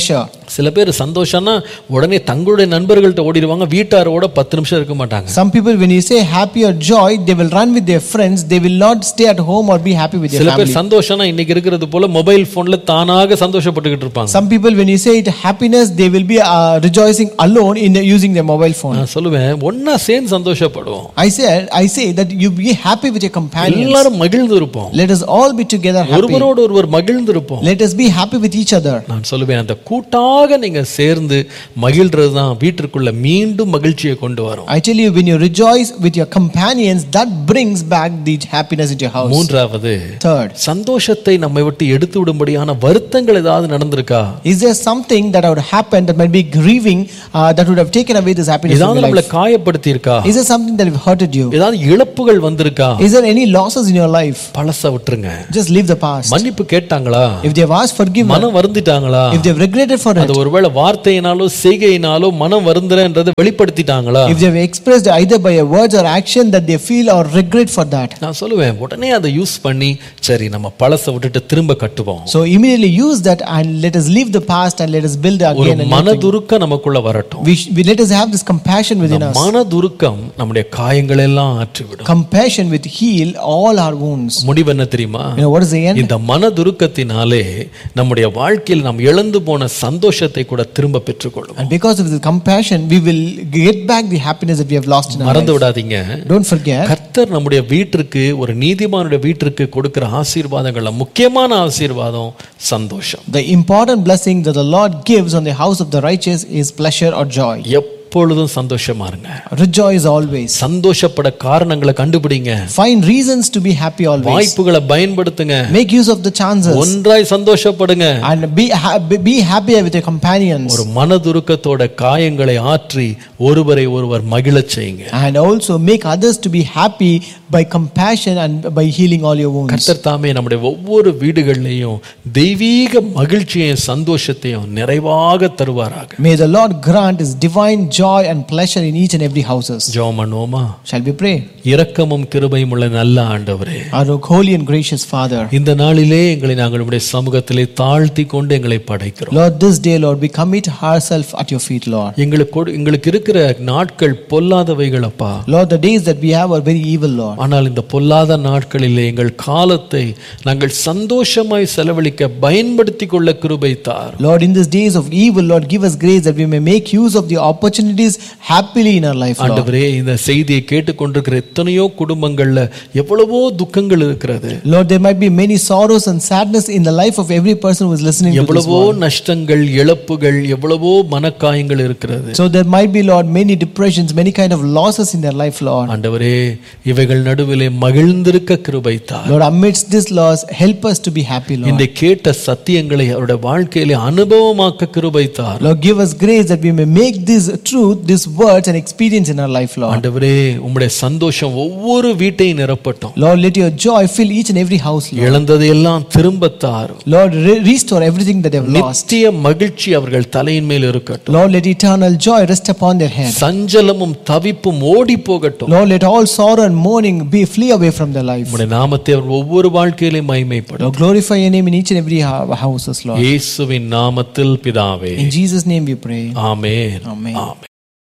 சில பேர் சந்தோஷம்னா உடனே தங்களுடைய நண்பர்கள்ட்ட ஓடிடுவாங்க வீட்டாரோட பத்து நிமிஷம் இருக்க மாட்டாங்க Some people, when you say happy or joy, they will run with their friends. They will not stay at home or be happy with their சில பேர் family. சந்தோஷம்னா இன்னைக்கு இருக்கிறது போல மொபைல் போன்ல தானாக சந்தோஷப்பட்டுக்கிட்டு இருப்பாங்க Some people, when you say it happiness, they will be uh, rejoicing alone in the, using their mobile phone. நான் சொல்லுவேன் ஒன்னா சேர்ந்து சந்தோஷப்படுவோம் I said, I say that you be happy with your companions. எல்லாரும் மகிழ்ந்து இருப்போம் Let us all be together happy. ஒருவரோடு ஒருவர் மகிழ்ந்து இருப்போம் Let us be happy with each other. நான் சொல்லுவேன் அந்த கூட்டாக நீங்க சேர்ந்து மகிழ்றது தான் வீட்டிற்குள்ள மீண்டும் மகிழ்ச்சியை கொண்டு வரும் I tell you, when you rejoice with your companions, that brings back the happiness into your house. மூன்றாவது Third, சந்தோஷத்தை நம்மை விட்டு எடுத்து விடும்படியான வருத்தங்கள் ஏதாவது நடந்திருக்கா is there something that would happen that might be grieving uh, that would have taken away this happiness from ஏதாவது your நம்மளை life? காயப்படுத்தி இருக்கா Is there something that have hurted you? ஏதாவது இழப்புகள் வந்திருக்கா Is there any losses in your life? பழச விட்டுருங்க Just leave the past. மன்னிப்பு கேட்டாங்களா If they have asked forgiveness, மனம் வருந்திட்டாங்களா if they have regretted for அது it, ஒருவேளை வார்த்தையினாலோ செய்கையினாலோ மனம் வருந்துறன்றதை வெளிப்படுத்திட்டாங்களா if they have expressed either by a words or action that they feel or regret for that. நான் சொல்லுவேன் uடனே அதை use பண்ணி சரி நம்ம பழச விட்டுட்டு திரும்ப கட்டுவோம் So immediately use that and let us leave the past and let us build ஒரு again. a new thing. மனதுருக்கம் நமக்குள்ள வரட்டும் We, sh- we let us have this compassion within us. மனதுருக்கம் நம்முடைய காயங்கள் எல்லாம் ஆற்றிவிடும் Compassion with heal all our wounds. முடிவு என்ன தெரியுமா You know what is the end? இந்த மனதுருக்கத்தினாலே நம்முடைய வாழ்க்கையில் நாம் இழந்து போன சந்தோஷத்தை கூட திரும்ப பெற்றுக்கொள்ளும் And because of the compassion, we will get back the happiness that we have lost in our மறந்து life. விடாதீங்க Don't forget, கர்த்தர் நம்முடைய வீட்டிற்கு ஒரு நீதிமானுடைய வீட்டிற்கு கொடுக்கிற ஆசீர்வாதங்கள்ல முக்கியமான ஆசீர்வாதம் சந்தோஷம் the important blessing that the Lord gives on the house of the righteous is pleasure or joy. எப்பொழுதும் சந்தோஷமா இருங்க Rejoice always. சந்தோஷப்பட காரணங்களை கண்டுபிடிங்க Find reasons to be happy always. வாய்ப்புகளை பயன்படுத்துங்க Make use of the chances ஒன்றாய் சந்தோஷப்படுங்க and be, ha- be- be happy with your companions. ஒரு மனதுருக்கத்தோட காயங்களை ஆற்றி ஒருவரை ஒருவர் மகிழச் செய்யுங்க And also make others to be happy by compassion and by healing all your wounds. கர்த்தர் தாமே நம்முடைய ஒவ்வொரு வீடுகள்லையும் தெய்வீக மகிழ்ச்சியையும் சந்தோஷத்தையும் நிறைவாக தருவாராக May the Lord grant His divine joy and pleasure in each and every houses. ஜெபம் பண்ணுவோமா Shall we pray? இரக்கமும் கிருபையும் உள்ள நல்ல ஆண்டவரே Our holy and gracious Father, இந்த நாளிலே எங்களை நாங்கள் உடைய சமூகத்திலே தாழ்த்தி கொண்டு எங்களை படைக்கிறோம் Lord, this day, Lord, we commit ourselves at your feet, Lord. எங்களுக்கு கொடு- எங்களுக்கு இருக்கிற நாட்கள் பொல்லாதவைகள் அப்பா Lord, the days that we have are very evil, Lord. ஆனால் இந்த பொல்லாத நாட்களிலே எங்கள் காலத்தை நாங்கள் சந்தோஷமாய் செலவழிக்க பயன்படுத்திக் கொள்ள கிருபை தார் Lord, in these days of evil, Lord, give us grace that we may make use of the opportunities happily in our life, Lord. ஆண்டவரே இந்த செய்தியை கேட்டுக்கொண்டிருக்கிற எத்தனையோ குடும்பங்கள்ல எவ்வளவோ துக்கங்கள் இருக்கிறது Lord, there might be many sorrows and sadness in the life of every person who is listening to this எவ்வளவோ word. நஷ்டங்கள் இழப்புகள் எவ்வளவோ மனக்காயங்கள் இருக்கிறது So there might be, Lord, many depressions, many kind of losses in their life, Lord. ஆண்டவரே இவைகள் நடுவிலே மகிழ்ந்திருக்க கிருபை தார் Lord, amidst this loss, help us to be happy, Lord. இந்த கேட்ட சத்தியங்களை அவருடைய வாழ்க்கையிலே அனுபவமாக்க கிருபை தார் Lord, give us grace that we may make this truth, these words, an experience in our life, Lord. ஆண்டவரே உம்முடைய சந்தோஷம் ஒவ்வொரு வீட்டையும் நிரப்பட்டும் Lord, let your joy fill each and every house, Lord. இழந்ததையெல்லாம் திரும்ப தார் Lord, re- restore everything that they have lost. நித்திய மகிழ்ச்சி அவர்கள் தலையின் மேல் இருக்கட்டும் Lord, let eternal joy rest upon their head. சஞ்சலமும் தவிப்பும் ஓடி போகட்டும் Lord, let all sorrow and mourning be flee away from their life. உம்முடைய நாமத்தை அவர் ஒவ்வொரு வாழ்க்கையிலும் மகிமைப்படும் Lord, glorify your name in each and every hou- houses, Lord. இயேசுவின் நாமத்தில் பிதாவே In Jesus' name we pray. Amen Amen. Amen